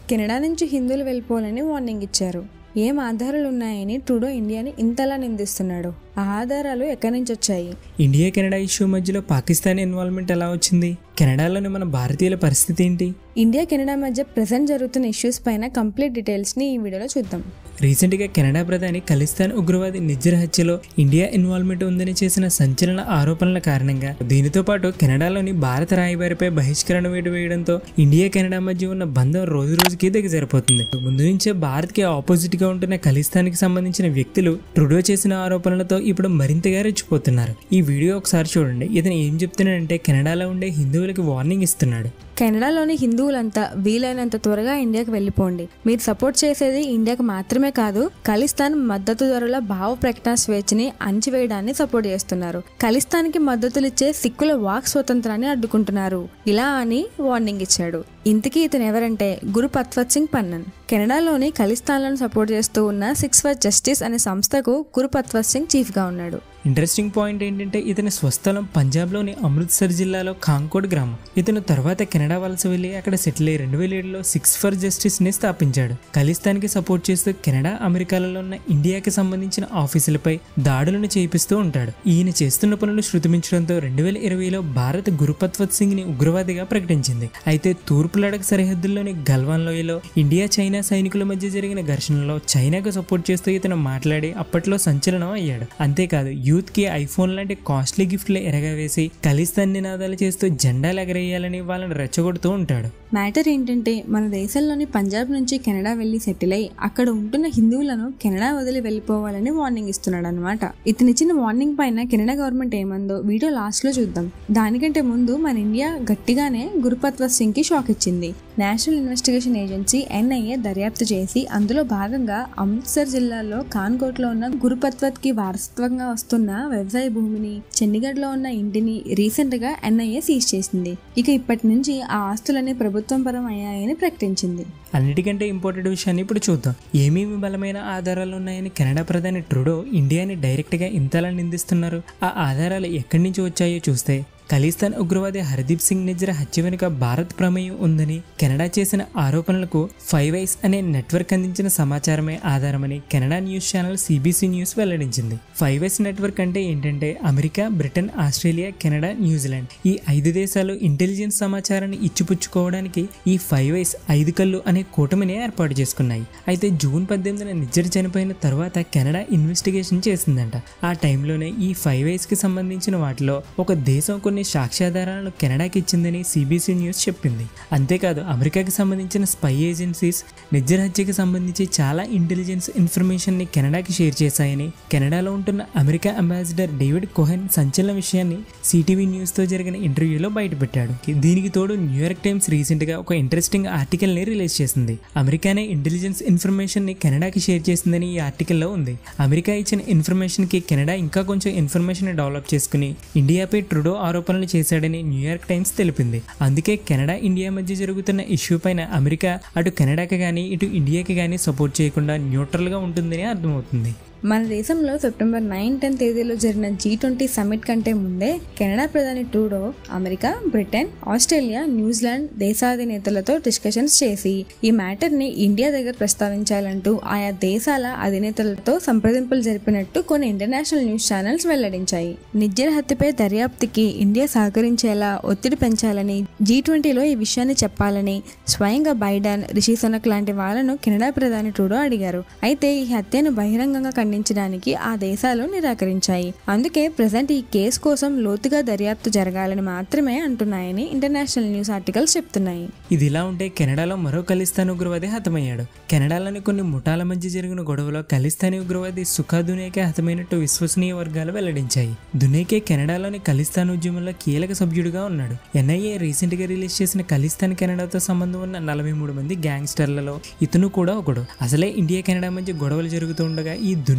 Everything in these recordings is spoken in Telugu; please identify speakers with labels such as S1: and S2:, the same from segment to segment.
S1: కెనడా నుంచి హిందువులు వెళ్ళిపోవాలని వార్నింగ్ ఇచ్చారు ఏం ఆధారాలు ఉన్నాయని ట్రూడో ఇండియాని ఇంతలా నిందిస్తున్నాడు ఆ ఆధారాలు ఎక్కడి నుంచి వచ్చాయి
S2: ఇండియా కెనడా ఇష్యూ మధ్యలో పాకిస్తాన్ ఇన్వాల్వ్మెంట్ ఎలా వచ్చింది కెనడాలోని మన భారతీయుల పరిస్థితి ఏంటి
S1: ఇండియా కెనడా మధ్య ప్రజెంట్ జరుగుతున్న ఇష్యూస్ పైన కంప్లీట్ డీటెయిల్స్ని ఈ వీడియోలో చూద్దాం
S2: రీసెంట్గా కెనడా ప్రధాని ఖలిస్తాన్ ఉగ్రవాది నిజ్జర్ హత్యలో ఇండియా ఇన్వాల్వ్మెంట్ ఉందని చేసిన సంచలన ఆరోపణల కారణంగా దీనితో పాటు కెనడాలోని భారత రాయబారిపై బహిష్కరణ వేటు వేయడంతో ఇండియా కెనడా మధ్య ఉన్న బంధం రోజు రోజుకి దిగజారిపోతుంది ముందు నుంచే భారత్కి ఆపోజిట్ గా ఉంటున్న ఖలిస్తాన్కి సంబంధించిన వ్యక్తులు ట్రుడో చేసిన ఆరోపణలతో ఇప్పుడు మరింతగా రెచ్చిపోతున్నారు ఈ వీడియో ఒకసారి చూడండి ఇతను ఏం చెప్తున్నాడంటే కెనడాలో ఉండే హిందువులకి వార్నింగ్ ఇస్తున్నాడు
S1: కెనడాలోని హిందువులంతా వీలైనంత త్వరగా ఇండియాకి వెళ్ళిపోండి మీరు సపోర్ట్ చేసేది ఇండియాకు మాత్రమే కాదు ఖలిస్తాన్ మద్దతు ధరల భావ ప్రకటన స్వేచ్ఛని అణచివేయడాన్ని సపోర్ట్ చేస్తున్నారు ఖలిస్తాన్కి మద్దతులిచ్చే సిక్కుల వాక్ స్వతంత్రాన్ని అడ్డుకుంటున్నారు ఇలా అని వార్నింగ్ ఇచ్చాడు ఇంతకీ ఇతను ఎవరంటే గురు పత్వత్ సింగ్ పన్నన్ కెనడాలోని ఖలిస్తాన్లను సపోర్ట్ చేస్తూ ఉన్న సిక్స్ ఫర్ జస్టిస్ అనే సంస్థకు గురు పత్వత్ సింగ్ చీఫ్ గా ఉన్నాడు
S2: ఇంట్రెస్టింగ్ పాయింట్ ఏంటంటే ఇతని స్వస్థలం పంజాబ్లోని అమృత్సర్ జిల్లాలో కాంకోడ్ గ్రామం ఇతను తర్వాత కెనడా వలస వెళ్లి అక్కడ సెటిల్ అయ్యి రెండు వేల ఏడులో సిక్స్ ఫర్ జస్టిస్ ని స్థాపించాడు ఖలిస్తాన్కి సపోర్ట్ చేస్తూ కెనడా అమెరికాలలో ఉన్న ఇండియాకి సంబంధించిన ఆఫీసులపై దాడులను చేయిస్తూ ఉంటాడు ఈయన చేస్తున్న పనులు శృతిమించడంతో రెండు వేల ఇరవైలో భారత్ గురుపత్వత్ సింగ్ ని ఉగ్రవాదిగా ప్రకటించింది అయితే తూర్పు లడక్ సరిహద్దుల్లోని గల్వాన్ లోయలో ఇండియా చైనా సైనికుల మధ్య జరిగిన ఘర్షణలో చైనాకు సపోర్ట్ చేస్తూ ఇతను మాట్లాడి అప్పట్లో సంచలనం అయ్యాడు అంతేకాదు యూత్ కి ఐఫోన్ లాంటి కాస్ట్లీ గిఫ్ట్లు ఎరగవేసి ఖలిస్తాన్ నినాదాలు చేస్తూ జెండాలు ఎగరేయాలని వాళ్ళని రెచ్చగొడుతూ ఉంటాడు
S1: మ్యాటర్ ఏంటంటే మన దేశంలోని పంజాబ్ నుంచి కెనడా వెళ్లి సెటిల్ అయి అక్కడ ఉంటున్న హిందువులను కెనడా వదిలి వెళ్ళిపోవాలని వార్నింగ్ ఇస్తున్నాడు అనమాట ఇతనిచ్చిన వార్నింగ్ పైన కెనడా గవర్నమెంట్ ఏమందో వీడియో లాస్ట్ లో చూద్దాం దానికంటే ముందు మన ఇండియా గట్టిగానే గురుపత్వత్ సింగ్ కి షాక్ ఇచ్చింది నేషనల్ ఇన్వెస్టిగేషన్ ఏజెన్సీ ఎన్ఐఏ దర్యాప్తు చేసి అందులో భాగంగా అమృత్సర్ జిల్లాలో కాన్కోట్ లో ఉన్న గురుపత్వత్ కి వారసత్వంగా వస్తున్న వ్యవసాయ భూమిని చండీగఢ్ లో ఉన్న ఇంటిని రీసెంట్ గా ఎన్ఐఏ సీజ్ చేసింది ఇక ఇప్పటి నుంచి ఆ ఆస్తులన్నీ ప్రభుత్వం పరం అయ్యాయని ప్రకటించింది
S2: అన్నిటికంటే ఇంపార్టెంట్ విషయాన్ని ఇప్పుడు చూద్దాం ఏమేమి బలమైన ఆధారాలు ఉన్నాయని కెనడా ప్రధాని ట్రూడో ఇండియాని డైరెక్ట్గా ఇంతలా నిందిస్తున్నారు ఆ ఆధారాలు ఎక్కడి నుంచి వచ్చాయో చూస్తే ఖలిస్తాన్ ఉగ్రవాది హర్దీప్ సింగ్ నిజ్ర హత్య వెనుక భారత్ ప్రమేయం ఉందని కెనడా చేసిన ఆరోపణలకు ఫైవ్ ఐస్ అనే నెట్వర్క్ అందించిన సమాచారమే ఆధారమని Canada news channel CBC news వెల్లడించింది ఫైవ్ ఐస్ నెట్వర్క్ అంటే ఏంటంటే America Britain Australia Canada New Zealand ఈ ఐదు దేశాలు ఇంటెలిజెన్స్ సమాచారాన్ని ఇచ్చిపుచ్చుకోవడానికి ఈ ఫైవ్ ఐస్ ఐదు కళ్ళు అనే కూటమిని ఏర్పాటు చేసుకున్నాయి అయితే జూన్ పద్దెనిమిదిన నిజ్జర్ చనిపోయిన తర్వాత కెనడా ఇన్వెస్టిగేషన్ చేసిందంట ఆ టైంలోనే ఈ ఫైవ్ ఐస్ కి సంబంధించిన వాటిలో ఒక దేశం కొన్ని సాక్ష్యాధారాలను కెనడాకి ఇచ్చిందని సిబిసి న్యూస్ చెప్పింది అంతేకాదు అమెరికాకి సంబంధించిన స్పై ఏజెన్సీస్ నిజ్జర్ హత్యకి సంబంధించి చాలా ఇంటెలిజెన్స్ ఇన్ఫర్మేషన్ ని కెనడాకి షేర్ చేశాయని కెనడాలో ఉంటున్న అమెరికా అంబాసిడర్ డేవిడ్ కోహెన్ సంచలన విషయాన్ని సిటీవీ న్యూస్ తో జరిగిన ఇంటర్వ్యూలో బయటపెట్టాడు దీనికి తోడు న్యూయార్క్ టైమ్స్ రీసెంట్ గా ఒక ఇంట్రెస్టింగ్ ఆర్టికల్ ని రిలీజ్ చేసింది అమెరికానే ఇంటెలిజెన్స్ ఇన్ఫర్మేషన్ ని కెనడాకి షేర్ చేసిందని ఈ ఆర్టికల్లో ఉంది అమెరికా ఇచ్చిన ఇన్ఫర్మేషన్ కి కెనడా ఇంకా కొంచెం ఇన్ఫర్మేషన్ డెవలప్ చేసుకుని ఇండియాపై ట్రుడో ఆరోపణలు చేశాడని న్యూయార్క్ టైమ్స్ తెలిపింది అందుకే కెనడా ఇండియా మధ్య జరుగుతున్న ఇష్యూ పైన అమెరికా అటు కెనడాకి కానీ ఇటు ఇండియాకి కానీ సపోర్ట్ చేయకుండా న్యూట్రల్ గా ఉంటుందని అర్థమవుతుంది
S1: మన దేశంలో సెప్టెంబర్ నైన్ టెన్ తేదీలో జరిగిన జీ ట్వంటీ సమ్మిట్ కంటే ముందే కెనడా ప్రధాని Trudeau America Britain Australia New Zealand దేశాధినేతలతో డిస్కషన్స్ చేసి ఈ మ్యాటర్ ని ఇండియా దగ్గర ప్రస్తావించాలంటూ ఆయా దేశాల అధినేతలతో సంప్రదింపులు జరిపినట్టు కొన్ని ఇంటర్నేషనల్ న్యూస్ ఛానల్స్ వెల్లడించాయి నిజ్జర్ హత్యపై దర్యాప్తుకి ఇండియా సహకరించేలా ఒత్తిడి పెంచాలని జీ ట్వంటీలో ఈ విషయాన్ని చెప్పాలని స్వయంగా బైడెన్ రిషి సునక్ లాంటి వాళ్ళను కెనడా ప్రధాని ట్రూడో అడిగారు అయితే ఈ హత్యను బహిరంగంగా ఖండించడానికి ఆ దేశాలు నిరాకరించాయి అందుకే ప్రజెంట్ ఈ కేసు కోసం లోతుగా దర్యాప్తు జరగాలని మాత్రమే అంటున్నాయని ఇంటర్నేషనల్ న్యూస్ ఆర్టికల్స్ చెప్తున్నాయి
S2: ఇది ఇలా ఉంటే కెనడాలో మరో ఖలిస్తాన్ ఉగ్రవాది హతమయ్యాడు కెనడాలోని కొన్ని ముఠాల మధ్య జరిగిన గొడవలో ఖలిస్తానీ ఉగ్రవాది సుఖా దునేకే హతమైనట్టు విశ్వసనీయ వర్గాలు వెల్లడించాయి దునేకే కెనడాలోని ఖలిస్తాన్ ఉద్యమంలో కీలక సభ్యుడిగా ఉన్నాడు ఎన్ఐఏ రీసెంట్ గా రిలీజ్ చేసిన ఖలిస్తాన్ కెనడాతో సంబంధం ఉన్న నలభై మూడు మంది గ్యాంగ్స్టర్లలో ఇతను కూడా ఒకడు అసలే ఇండియా కెనడా మధ్య గొడవలు జరుగుతూ ఉండగా ఈ దునే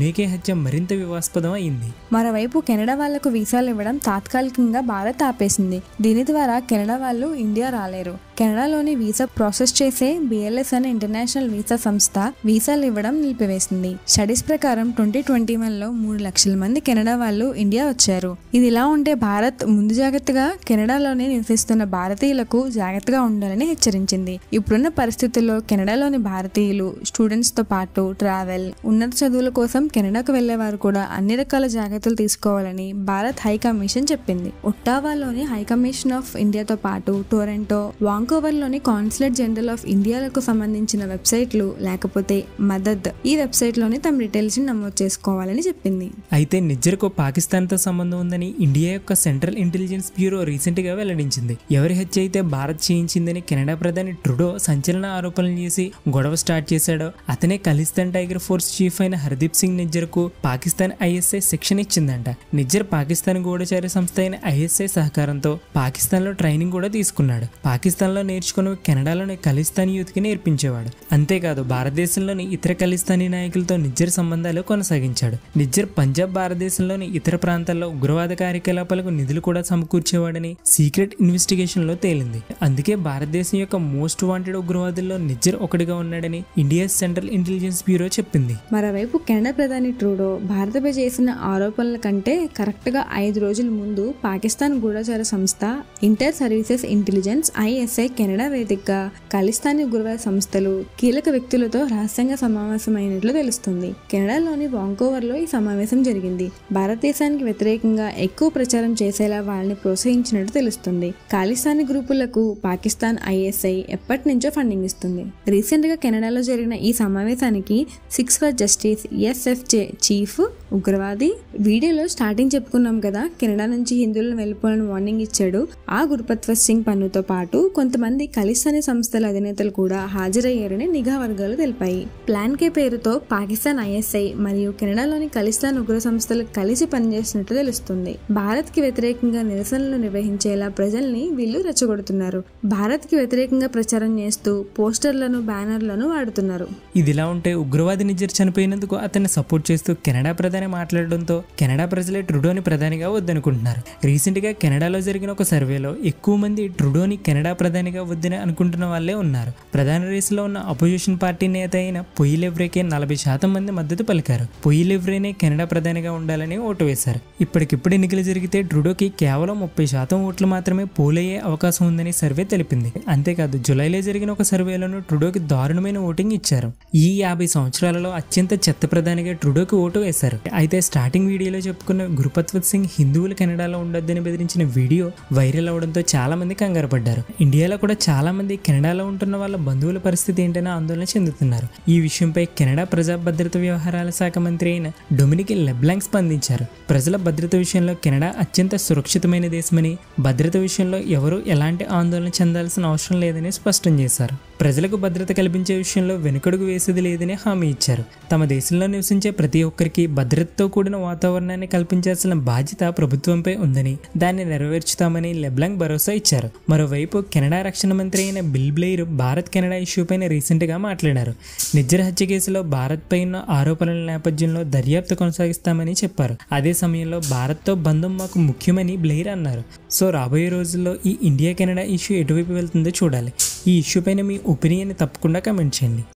S2: వివేకే హత్య మరింత వివాస్పదం అయింది
S1: మరోవైపు కెనడా వాళ్లకు వీసాలు ఇవ్వడం తాత్కాలికంగా భారత్ ఆపేసింది దీని ద్వారా కెనడా వాళ్ళు ఇండియా రాలేరు కెనడాలోని వీసా ప్రాసెస్ చేసే బిఎల్ఎస్ అనే ఇంటర్నేషనల్ వీసా సంస్థ వీసాలు ఇవ్వడం నిలిపివేసింది స్టడీస్ ప్రకారం ట్వంటీ ట్వంటీ వన్ లో మూడు లక్షల మంది కెనడా వాళ్ళు ఇండియా వచ్చారు ఇది ఇలా ఉంటే భారత్ ముందు జాగ్రత్తగా కెనడాలోనే నివసిస్తున్న భారతీయులకు జాగ్రత్తగా ఉండాలని హెచ్చరించింది ఇప్పుడున్న పరిస్థితుల్లో కెనడాలోని భారతీయులు స్టూడెంట్స్ తో పాటు ట్రావెల్ ఉన్నత చదువుల కోసం కెనడాకు వెళ్లే వారు కూడా అన్ని రకాల జాగ్రత్తలు తీసుకోవాలని భారత్ హై కమిషన్ చెప్పింది ఒట్టావాలోని హై కమిషన్ ఆఫ్ ఇండియాతో పాటు టొరంటో వాంకోవర్లోని కాన్సులేట్ జనరల్ ఆఫ్ ఇండియాలకు సంబంధించిన వెబ్సైట్లు లేకపోతే మదద్ ఈ వెబ్సైట్ లోని తమ డీటెయిల్స్ ని నమోదు చేసుకోవాలని చెప్పింది
S2: అయితే నిజ్జర్కు పాకిస్తాన్తో సంబంధం ఉందని ఇండియా యొక్క సెంట్రల్ ఇంటెలిజెన్స్ బ్యూరో రీసెంట్ గా వెల్లడించింది ఎవరి హత్య అయితే భారత్ చేయించిందని కెనడా ప్రధాని ట్రుడో సంచలన ఆరోపణలు చేసి గొడవ స్టార్ట్ చేశాడో అతనే ఖలిస్తాన్ టైగర్ ఫోర్స్ చీఫ్ అయిన హర్దీప్ సింగ్ నిజ్జర్కు పాకిస్తాన్ ఐఎస్ఐ శిక్షణ ఇచ్చిందంట నిజ్జర్ పాకిస్తాన్ గూఢచారి సంస్థ అయిన ఐఎస్ఐ సహకారంతో పాకిస్తాన్లో ట్రైనింగ్ కూడా తీసుకున్నాడు పాకిస్తాన్లో నేర్చుకుని కెనడాలోని ఖలిస్తాన్ యూత్కి నేర్పించేవాడు అంతేకాదు భారతదేశంలోని ఇతర ఖలిస్తానీ నాయకులతో నిజ్జర్ సంబంధాలు కొనసాగించాడు నిజ్జర్ పంజాబ్ భారతదేశంలోని ఇతర ప్రాంతాల్లో ఉగ్రవాద కార్యకలాపాలకు నిధులు కూడా సమకూర్చేవాడని సీక్రెట్ ఇన్వెస్టిగేషన్ లో తేలింది అందుకే భారతదేశం యొక్క మోస్ట్ వాంటెడ్ ఉగ్రవాదుల్లో నిజ్జర్ ఒకటిగా ఉన్నాడని ఇండియా సెంట్రల్ ఇంటెలిజెన్స్ బ్యూరో చెప్పింది
S1: మరోవైపు కెనడా ప్రధాని ట్రూడో భారత్పై చేసిన ఆరోపణల కంటే కరెక్ట్గా ఐదు రోజుల ముందు పాకిస్తాన్ గూఢచార సంస్థ inter services intelligence ISI Canada వేదికగా ఖలిస్తానీ ఉగ్రవాద సంస్థలు కీలక వ్యక్తులతో రహస్యంగా సమావేశమైనట్లు తెలుస్తుంది కెనడాలోని వాంకోవర్లో ఈ సమావేశం జరిగింది భారతదేశానికి వ్యతిరేకంగా ఎక్కువ ప్రచారం చేసేలా వాళ్ళని ప్రోత్సహించినట్టు తెలుస్తుంది ఖాళిస్తానీ గ్రూపులకు పాకిస్తాన్ ఐఎస్ఐ ఎప్పటి నుంచో ఫండింగ్ ఇస్తుంది రీసెంట్ గా కెనడాలో జరిగిన ఈ సమావేశానికి Sikhs for justice SFJ chief ఉగ్రవాది వీడియోలో స్టార్టింగ్ చెప్పుకున్నాం కదా కెనడా నుంచి హిందువులను వెళ్ళిపోవాలని వార్నింగ్ ఇచ్చాడు ఆ గురుపత్వత్ సింగ్ పన్నుతో పాటు కొంతమంది ఖలిస్తానీ సంస్థల అధినేతలు కూడా హాజరయ్యారని నిఘా వర్గాలు తెలిపాయి ప్లాన్ కే పేరుతో పాకిస్తాన్ ఐఎస్ఐ మరియు కెనడాలోని ఖలిస్తాన్ ఉగ్ర సంస్థలు కలిసి పనిచేసినట్టు తెలుస్తుంది భారత్ కి వ్యతిరేకంగా నిరసనలు నిర్వహించేలా ప్రజల్ని వీళ్ళు రెచ్చగొడుతున్నారు భారత్ కి వ్యతిరేకంగా ప్రచారం చేస్తూ పోస్టర్లను బ్యానర్లను వాడుతున్నారు
S2: ఇదిలా ఉంటే ఉగ్రవాది నిజ్జర్ చనిపోయినందుకు అతన్ని సపోర్ట్ చేస్తూ కెనడా ప్రధాని మాట్లాడడంతో కెనడా ప్రజలే ట్రుడోని ప్రధానిగా వద్దనుకుంటున్నారు రీసెంట్ గా కెనడాలో జరిగిన ఒక సర్వేలో ఎక్కువ మంది ట్రుడోని కెనడా ప్రధానిగా వద్దని అనుకుంటున్న వాళ్ళే ఉన్నారు ప్రధాన రేసులో ఉన్న అపోజిషన్ పార్టీ నేత అయిన పొయ్యిలెవ్రేకే నలభై శాతం మంది మద్దతు పలికారు పొయ్యిలెవ్రేనే కెనడా ప్రధానిగా ఉండాలని ఓటు వేశారు ఇప్పటికిప్పుడు ఎన్నికలు జరిగితే ట్రుడోకి కేవలం ముప్పై శాతం ఓట్లు మాత్రమే పోలయ్యే అవకాశం ఉందని సర్వే తెలిపింది అంతేకాదు జులైలో జరిగిన ఒక సర్వేలోనూ ట్రుడోకి దారుణమైన ఓటింగ్ ఇచ్చారు ఈ యాభై సంవత్సరాలలో అత్యంత చెత్త ప్రధానిగా ట్రుడోకి ఓటు వేశారు అయితే స్టార్టింగ్ వీడియోలో చెప్పుకున్న గురుపత్వత్ సింగ్ హిందువులు కెనడాలో ఉండొద్దని బెదిరించిన వీడియో వైరల్ అవడంతో చాలా మంది కంగారు పడ్డారు ఇండియాలో కూడా చాలా మంది కెనడాలో ఉంటున్న వాళ్ళ బంధువుల పరిస్థితి ఏంటని ఆందోళన చెందుతున్నారు ఈ విషయంపై కెనడా ప్రజా భద్రత వ్యవహారాల శాఖ మంత్రి అయిన డొమినిక్ లెబ్లాంగ్ స్పందించారు ప్రజల భద్రత విషయంలో కెనడా అత్యంత సురక్షితమైన దేశమని భద్రత విషయంలో ఎవరూ ఎలాంటి ఆందోళన చెందాల్సిన అవసరం లేదని స్పష్టం చేశారు ప్రజలకు భద్రత కల్పించే విషయంలో వెనుకడుగు వేసేది లేదని హామీ ఇచ్చారు తమ దేశంలో నివసించే ప్రతి ఒక్కరికి భద్రతతో కూడిన వాతావరణాన్ని కల్పించాల్సిన బాధ్యత ప్రభుత్వంపై ఉందని దాన్ని నెరవేర్చుతామని లెబ్లాంగ్ భరోసా ఇచ్చారు మరోవైపు కెనడా రక్షణ మంత్రి అయిన Bill Blair Bharat Canada issue పైన రీసెంట్ గా మాట్లాడారు నిజ్జర్ హత్య కేసులో భారత్ పై ఉన్న ఆరోపణల నేపథ్యంలో దర్యాప్తు కొనసాగిస్తామని చెప్పారు అదే సమయంలో భారత్తో బంధం మాకు ముఖ్యమని బ్లెయిర్ అన్నారు సో రాబోయే రోజుల్లో ఈ ఇండియా కెనడా ఇష్యూ ఎటువైపు వెళ్తుందో చూడాలి ఈ ఇష్యూ పైన మీ ఒపీనియన్ తప్పకుండా కమెంట్ చేయండి